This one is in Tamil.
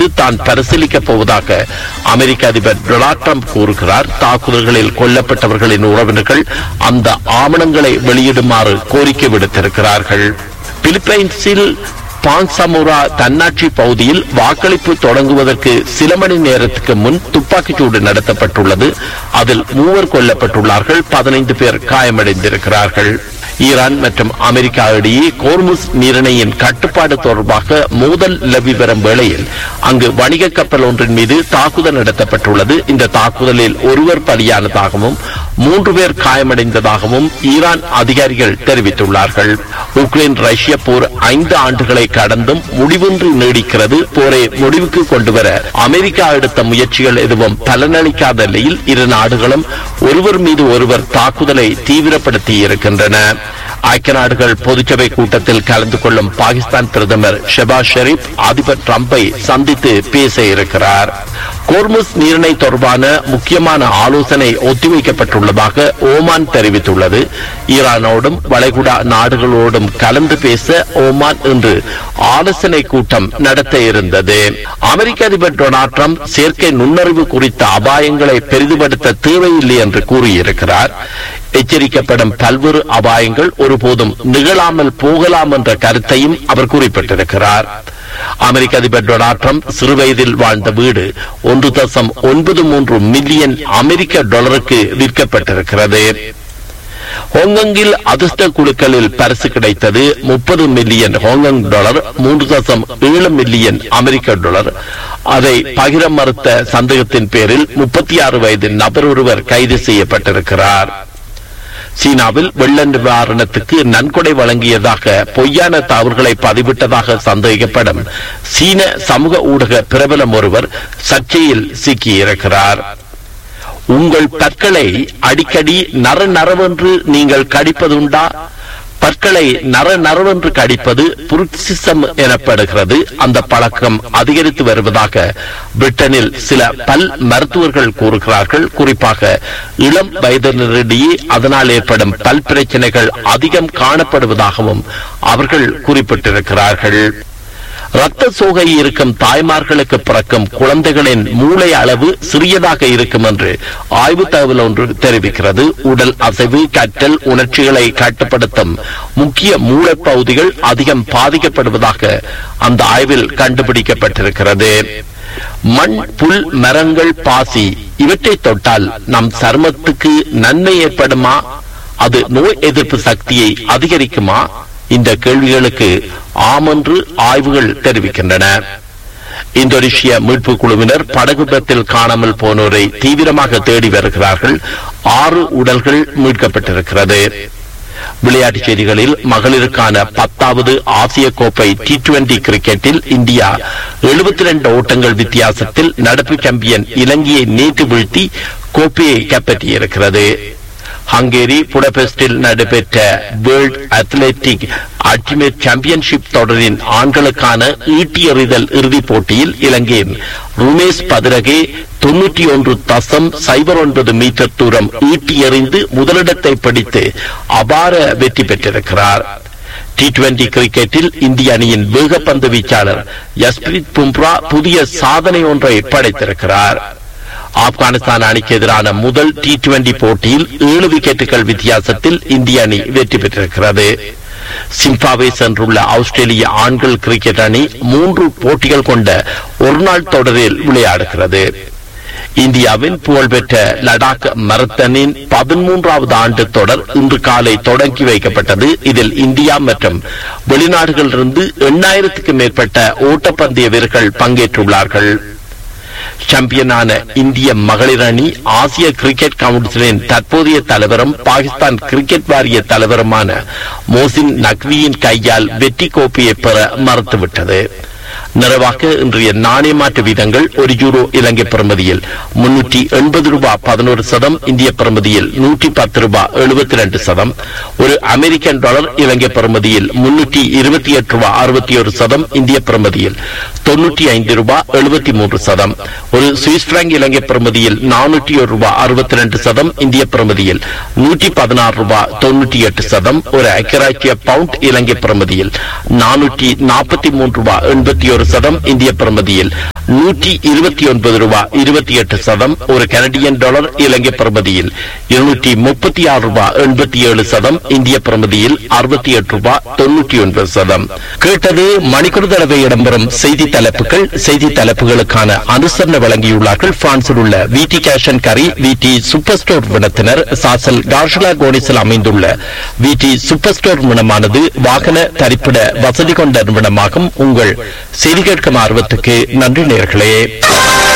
குறித்து தான் பரிசீலிக்கப் போவதாக அமெரிக்க அதிபர் டொனால்ட் ட்ரம்ப் கூறுகிறார் தாக்குதல்களில் கொல்லப்பட்டவர்களின் உறவினர்கள் அந்த ஆவணங்களை வெளியிடுமாறு கோரிக்கை விடுத்திருக்கிறார்கள் பிலிப்பைன்ஸில் பான்சமுரா தன்னாட்சி பகுதியில் வாக்களிப்பு தொடங்குவதற்கு சில மணி நேரத்துக்கு முன் துப்பாக்கிச்சூடு நடத்தப்பட்டுள்ளது அதில் மூவர் கொல்லப்பட்டுள்ளார்கள் பதினைந்து பேர் காயமடைந்திருக்கிறார்கள் ஈரான் மற்றும் அமெரிக்கா இடையே கோர்முஸ் நீரிணையின் கட்டுப்பாடு தொடர்பாக மோதல் நிலவி வரும் வேளையில் அங்கு வணிக கப்பல் ஒன்றின் மீது தாக்குதல் நடத்தப்பட்டுள்ளது இந்த தாக்குதலில் ஒருவர் பலியானதாகவும் மூன்று பேர் காயமடைந்ததாகவும் ஈரான் அதிகாரிகள் தெரிவித்துள்ளார்கள் உக்ரைன் ரஷ்ய போர் ஐந்து ஆண்டுகளை கடந்தும் முடிவின்றி நீடிக்கிறது போரை முடிவுக்கு கொண்டுவர அமெரிக்கா எடுத்த முயற்சிகள் எதுவும் பலனளிக்காத நிலையில் இரு நாடுகளும் ஒருவர் மீது ஒருவர் தாக்குதலை தீவிரப்படுத்தி இருக்கின்றன ஐக்கிய நாடுகள் பொதுச்சபை கூட்டத்தில் கலந்து கொள்ளும் பாகிஸ்தான் பிரதமர் ஷெபாஸ் ஷெரீப் அதிபர் டிரம்பை சந்தித்து பேச இருக்கிறார் கோர்முஸ் நீரிணை தொடர்பான முக்கியமான ஆலோசனை ஒத்திவைக்கப்பட்டுள்ளதாக ஓமான் தெரிவித்துள்ளது ஈரானோடும் வளைகுடா நாடுகளோடும் கலந்து பேச ஓமான் இன்று ஆலோசனை கூட்டம் நடத்த இருந்தது அமெரிக்க அதிபர் டொனால்ட் ட்ரம்ப் செயற்கை நுண்ணறிவு குறித்த அபாயங்களை பெரிதுபடுத்த தேவையில்லை என்று கூறியிருக்கிறார் எச்சரிக்கப்படும் பல்வேறு அபாயங்கள் ஒருபோதும் நிகழாமல் போகலாம் என்ற கருத்தையும் அவர் குறிப்பிட்டிருக்கிறார் அமெரிக்க அதிபர் டொனால்ட் ட்ரம்ப் சிறுவயதில் வாழ்ந்த வீடு ஒன்று தசம் ஒன்பது மூன்று மில்லியன் அமெரிக்க டாலருக்கு விற்கப்பட்டிருக்கிறது ஹாங்காங்கில் அதிர்ஷ்ட குழுக்களில் பரிசு கிடைத்தது முப்பது மில்லியன் ஹாங்காங் டாலர் மூன்று தசம் ஏழு மில்லியன் அமெரிக்க டாலர் அதை பகிர மறுத்த சந்தேகத்தின் பேரில் முப்பத்தி ஆறு வயது நபர் ஒருவர் கைது செய்யப்பட்டிருக்கிறார் சீனாவில் வெள்ள நிவாரணத்துக்கு நன்கொடை வழங்கியதாக பொய்யான தவறுகளை பதிவிட்டதாக சந்தேகிக்கப்படும் சீன சமூக ஊடக பிரபலம் ஒருவர் சர்ச்சையில் சிக்கியிருக்கிறார் உங்கள் பற்களை அடிக்கடி நர நரவென்று நீங்கள் கடிப்பதுண்டா பற்களை நர நரவென்று கடிப்பது புருக்சிசம் எனப்படுகிறது அந்த பழக்கம் அதிகரித்து வருவதாக பிரிட்டனில் சில பல் மருத்துவர்கள் கூறுகிறார்கள் குறிப்பாக இளம் வயதினரிடையே அதனால் ஏற்படும் பல் பிரச்சனைகள் அதிகம் காணப்படுவதாகவும் அவர்கள் குறிப்பிட்டிருக்கிறார்கள் ரத்த சோகை இருக்கும் தாய்மார்களுக்கு பிறக்கும் குழந்தைகளின் மூளை அளவு சிறியதாக இருக்கும் என்று ஆய்வு தகவல் ஒன்று தெரிவிக்கிறது உடல் அசைவு கற்றல் உணர்ச்சிகளை கட்டுப்படுத்தும் முக்கிய மூளை பகுதிகள் அதிகம் பாதிக்கப்படுவதாக அந்த ஆய்வில் கண்டுபிடிக்கப்பட்டிருக்கிறது மண் புல் மரங்கள் பாசி இவற்றை தொட்டால் நம் சருமத்துக்கு நன்மை ஏற்படுமா அது நோய் எதிர்ப்பு சக்தியை அதிகரிக்குமா இந்த கேள்விகளுக்கு ஆமென்று ஆய்வுகள் தெரிவிக்கின்றன இந்தோனேஷிய மீட்பு குழுவினர் படகு விபத்தில் காணாமல் போனோரை தீவிரமாக தேடி வருகிறார்கள் ஆறு உடல்கள் மீட்கப்பட்டிருக்கிறது விளையாட்டுச் செய்திகளில் மகளிருக்கான பத்தாவது ஆசிய கோப்பை டி டுவெண்டி கிரிக்கெட்டில் இந்தியா எழுபத்தி ரெண்டு ஓட்டங்கள் வித்தியாசத்தில் நடப்பு சாம்பியன் இலங்கையை நேற்று வீழ்த்தி கோப்பையை கைப்பற்றியிருக்கிறது ஹங்கேரி புடபெஸ்டில் நடைபெற்ற வேர்ல்ட் அத்லெட்டிக் அல்டிமேட் சாம்பியன்ஷிப் தொடரின் ஆண்களுக்கான ஈட்டி எறிதல் இறுதிப் போட்டியில் இலங்கையின் ருமேஷ் பதிரகே தொன்னூற்றி ஒன்று தசம் சைபர் ஒன்பது மீட்டர் தூரம் ஈட்டி எறிந்து முதலிடத்தை பிடித்து அபார வெற்றி பெற்றிருக்கிறார் டி டுவெண்டி கிரிக்கெட்டில் இந்திய அணியின் வேகப்பந்து வீச்சாளர் யஸ்பிரித் பும்ரா புதிய சாதனை ஒன்றை படைத்திருக்கிறார் ஆப்கானிஸ்தான் அணிக்கு எதிரான முதல் டி டுவெண்டி போட்டியில் ஏழு விக்கெட்டுகள் வித்தியாசத்தில் இந்திய அணி வெற்றி பெற்றிருக்கிறது சிம்பாவே சென்றுள்ள ஆஸ்திரேலிய ஆண்கள் கிரிக்கெட் அணி மூன்று போட்டிகள் கொண்ட ஒருநாள் தொடரில் விளையாடுகிறது இந்தியாவின் புகழ்பெற்ற லடாக் மரத்தனின் பதிமூன்றாவது ஆண்டு தொடர் இன்று காலை தொடங்கி வைக்கப்பட்டது இதில் இந்தியா மற்றும் வெளிநாடுகளிலிருந்து எண்ணாயிரத்துக்கும் மேற்பட்ட ஓட்டப்பந்தய வீரர்கள் பங்கேற்றுள்ளார்கள் சாம்பியனான இந்திய மகளிர் அணி ஆசிய கிரிக்கெட் கவுன்சிலின் தற்போதைய தலைவரும் பாகிஸ்தான் கிரிக்கெட் வாரிய தலைவருமான மோசின் நக்வியின் கையால் வெற்றி கோப்பையை பெற மறுத்துவிட்டது நிறைவாக இன்றைய நாணய மாற்று வீதங்கள் ஒரு யூரோ இலங்கை பிரமதியில் முன்னூற்றி எண்பது ரூபாய் பதினோரு சதம் இந்திய பிரமதியில் நூற்றி பத்து ரூபாய் எழுபத்தி ரெண்டு சதம் ஒரு அமெரிக்கன் டாலர் இலங்கை பிரமதியில் முன்னூற்றி இருபத்தி எட்டு ரூபாய் அறுபத்தி ஒரு சதம் இந்திய பிரமதியில் தொன்னூற்றி ஐந்து ரூபாய் எழுபத்தி மூன்று சதம் ஒரு சுவிஸ் பிராங்க் இலங்கை பிரமதியில் நானூற்றி ஒரு ரூபாய் அறுபத்தி ரெண்டு சதம் இந்திய பிரமதியில் நூற்றி பதினாறு ரூபாய் தொன்னூற்றி எட்டு சதம் ஒரு ஐக்கியராட்சிய பவுண்ட் இலங்கை பிரமதியில் நானூற்றி நாற்பத்தி மூன்று ரூபாய் எண்பத்தி ஒரு சதம் இந்திய பிரமதியில் நூற்றி இருபத்தி ஒன்பது ரூபாய் இருபத்தி எட்டு சதம் ஒரு கனடியன் டாலர் இலங்கை பிரமதியில் இருநூற்றி முப்பத்தி ஆறு ரூபாய் எண்பத்தி ஏழு சதம் இந்திய பிரமதியில் அறுபத்தி எட்டு ரூபாய் தொன்னூற்றி ஒன்பது சதம் கேட்டது மணிக்கூர் தடவை இடம்பெறும் செய்தி தலைப்புகள் செய்தி தலைப்புகளுக்கான அனுசரணை வழங்கியுள்ளார்கள் பிரான்சில் உள்ள விடி கேஷன் கரி விடி சூப்பர் ஸ்டோர் வினத்தினர் சாசல் கார்ஷலா கோனிஸில் அமைந்துள்ள விடி சூப்பர் ஸ்டோர் வினமானது வாகன தரிப்பிட வசதி கொண்ட நிறுவனமாகும் உங்கள் செய்தி கேட்கும் ஆர்வத்துக்கு நன்றி நேர்களே